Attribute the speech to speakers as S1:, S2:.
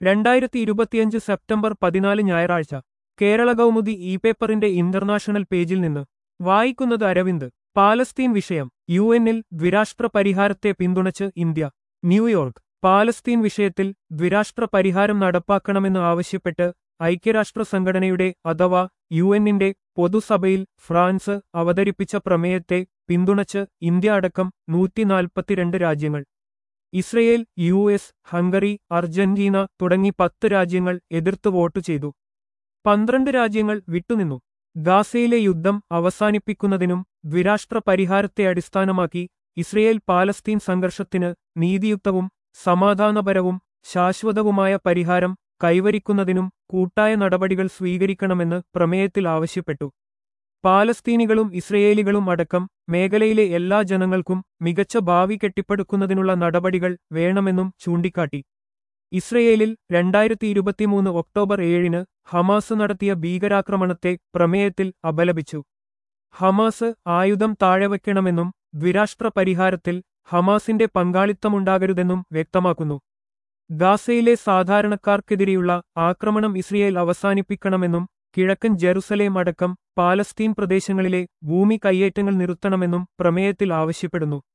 S1: രണ്ടായിരത്തി ഇരുപത്തിയഞ്ച് സെപ്റ്റംബർ പതിനാല് ഞായറാഴ്ച കേരള കൗമുദി ഇ പേപ്പറിന്റെ ഇന്റർനാഷണൽ പേജിൽ നിന്ന് വായിക്കുന്നത് അരവിന്ദ് പാലസ്തീൻ വിഷയം യു എന്നിൽ ദ്വിരാഷ്ട്ര പരിഹാരത്തെ പിന്തുണച്ച് ഇന്ത്യ ന്യൂയോർക്ക് പാലസ്തീൻ വിഷയത്തിൽ ദ്വിരാഷ്ട്ര പരിഹാരം നടപ്പാക്കണമെന്ന് ആവശ്യപ്പെട്ട് ഐക്യരാഷ്ട്ര സംഘടനയുടെ അഥവാ യു എന്നിന്റെ പൊതുസഭയിൽ ഫ്രാൻസ് അവതരിപ്പിച്ച പ്രമേയത്തെ പിന്തുണച്ച് ഇന്ത്യ അടക്കം നൂറ്റിനാൽപ്പത്തിരണ്ട് രാജ്യങ്ങൾ Israel U S Hungary Argentina തുടങ്ങി പത്ത് രാജ്യങ്ങൾ എതിർത്ത് വോട്ട് ചെയ്തു പന്ത്രണ്ട് രാജ്യങ്ങൾ വിട്ടുനിന്നു ഗാസയിലെ യുദ്ധം അവസാനിപ്പിക്കുന്നതിനും ദ്വിരാഷ്ട്ര പരിഹാരത്തെ അടിസ്ഥാനമാക്കി ഇസ്രയേൽ പാലസ്തീൻ സംഘർഷത്തിന് നീതിയുക്തവും സമാധാനപരവും ശാശ്വതവുമായ പരിഹാരം കൈവരിക്കുന്നതിനും കൂട്ടായ നടപടികൾ സ്വീകരിക്കണമെന്ന് പ്രമേയത്തിൽ ആവശ്യപ്പെട്ടു പാലസ്തീനികളും ഇസ്രയേലികളും അടക്കം മേഖലയിലെ എല്ലാ ജനങ്ങൾക്കും മികച്ച ഭാവി കെട്ടിപ്പടുക്കുന്നതിനുള്ള നടപടികൾ വേണമെന്നും ചൂണ്ടിക്കാട്ടി ഇസ്രയേലിൽ രണ്ടായിരത്തി ഇരുപത്തിമൂന്ന് ഒക്ടോബർ ഏഴിന് ഹമാസ് നടത്തിയ ഭീകരാക്രമണത്തെ പ്രമേയത്തിൽ അപലപിച്ചു ഹമാസ് ആയുധം താഴെവെക്കണമെന്നും ദ്വിരാഷ്ട്ര പരിഹാരത്തിൽ ഹമാസിന്റെ പങ്കാളിത്തമുണ്ടാകരുതെന്നും വ്യക്തമാക്കുന്നു ഗാസയിലെ സാധാരണക്കാർക്കെതിരെയുള്ള ആക്രമണം ഇസ്രയേൽ അവസാനിപ്പിക്കണമെന്നും കിഴക്കൻ ജെറുസലേം അടക്കം പാലസ്തീൻ പ്രദേശങ്ങളിലെ ഭൂമി കയ്യേറ്റങ്ങൾ നിർത്തണമെന്നും പ്രമേയത്തിൽ ആവശ്യപ്പെടുന്നു